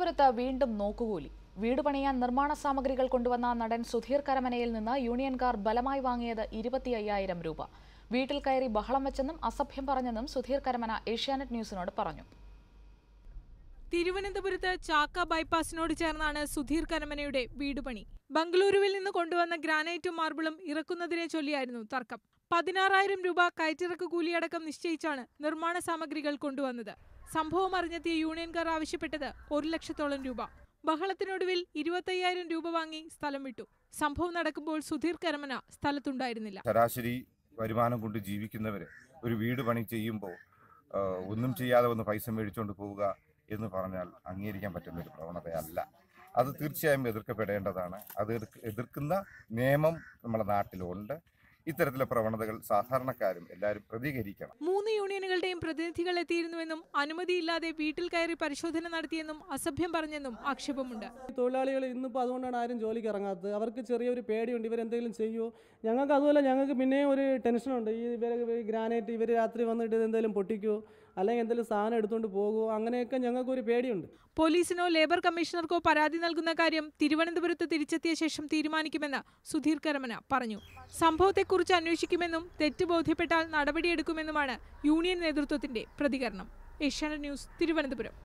തിരുവനന്തപുരത്ത് വീണ്ടും നോക്കുകൂലി വീട് പണിയാൻ നിർമ്മാണ സാമഗ്രികൾ കൊണ്ടുവന്ന നടൻ സുധീർ കരമനയിൽ നിന്ന് യൂണിയൻകാർ ബലമായി വാങ്ങിയത് ഇരുപത്തി അയ്യായിരം രൂപ വീട്ടിൽ കയറി ബഹളം വെച്ചെന്നും അസഭ്യം പറഞ്ഞെന്നും സുധീർ കരമന ഏഷ്യാനെറ്റ് ന്യൂസിനോട് പറഞ്ഞു തിരുവനന്തപുരത്ത് ചാക്ക ബൈപ്പാസിനോട് ചേർന്നാണ് സുധീർ കരമനയുടെ വീട് പണി ബംഗളൂരുവിൽ നിന്ന് കൊണ്ടുവന്ന ഗ്രാനൈറ്റും മാർബിളും ഇറക്കുന്നതിനെ ചൊല്ലിയായിരുന്നു തർക്കം പതിനാറായിരം രൂപ കയറ്റിറക്ക് കൂലിയടക്കം നിശ്ചയിച്ചാണ് നിർമ്മാണ സാമഗ്രികൾ കൊണ്ടുവന്നത് സംഭവം അറിഞ്ഞെത്തിയ യൂണിയൻകാർ ആവശ്യപ്പെട്ടത് ഒരു ലക്ഷത്തോളം രൂപ ബഹളത്തിനൊടുവിൽ ഇരുപത്തയ്യായിരം രൂപ വാങ്ങി സ്ഥലം വിട്ടു സംഭവം നടക്കുമ്പോൾ സുധീർ കരമന സ്ഥലത്തുണ്ടായിരുന്നില്ല ശരാശരി വരുമാനം കൊണ്ട് ജീവിക്കുന്നവര് ഒരു വീട് പണി ചെയ്യുമ്പോൾ ആ, ഒന്നും ചെയ്യാതെ വന്ന് പൈസ മേടിച്ചുകൊണ്ട് പോവുക എന്ന് പറഞ്ഞാൽ അംഗീകരിക്കാൻ പറ്റുന്ന ഒരു പ്രവണതയല്ല അത് തീർച്ചയായും എതിർക്കപ്പെടേണ്ടതാണ് അത് എതിർക്ക് എതിർക്കുന്ന നിയമം നമ്മുടെ നാട്ടിലുണ്ട് ഇത്തരത്തിലെ പ്രവണതകൾ സാധാരണക്കാരും എല്ലാവരും പ്രതികരിക്കണം മൂന്ന് യൂണിയനുകളുടെയും പ്രതിനിധികൾ എത്തിയിരുന്നുവെന്നും അനുമതിയില്ലാതെ വീട്ടിൽ കയറി പരിശോധന നടത്തിയെന്നും അസഭ്യം പറഞ്ഞെന്നും ആക്ഷേപമുണ്ട് തൊഴിലാളികൾ ഇന്നിപ്പോൾ അതുകൊണ്ടാണ് ആരും ജോലിക്ക് ഇറങ്ങാത്തത് അവർക്ക് ചെറിയൊരു പേടിയുണ്ട് ഇവരെന്തെങ്കിലും ചെയ്യുമോ ഞങ്ങൾക്ക് അതുപോലെ ഞങ്ങൾക്ക് പിന്നെയും ഒരു ടെൻഷനുണ്ട് ഈ ഇവർ ഗ്രാനൈറ്റ് ഇവർ രാത്രി വന്നിട്ട് ഇതെന്തെങ്കിലും പൊട്ടിക്കുമോ അല്ലെങ്കിൽ എന്തെങ്കിലും സാധനം എടുത്തുകൊണ്ട് പോകുമോ അങ്ങനെയൊക്കെ ഞങ്ങൾക്കൊരു പേടിയുണ്ട് പോലീസിനോ ലേബർ കമ്മീഷണർക്കോ പരാതി നൽകുന്ന കാര്യം തിരുവനന്തപുരത്ത് തിരിച്ചെത്തിയ ശേഷം തീരുമാനിക്കുമെന്ന് സുധീർ കരമന പറഞ്ഞു സംഭവത്തെക്കുറിച്ച് അന്വേഷിക്കുമെന്നും തെറ്റ് ബോധ്യപ്പെട്ടാൽ നടപടിയെടുക്കുമെന്നുമാണ് യൂണിയൻ നേതൃത്വത്തിന്റെ പ്രതികരണം ഏഷ്യാനെറ്റ് ന്യൂസ് തിരുവനന്തപുരം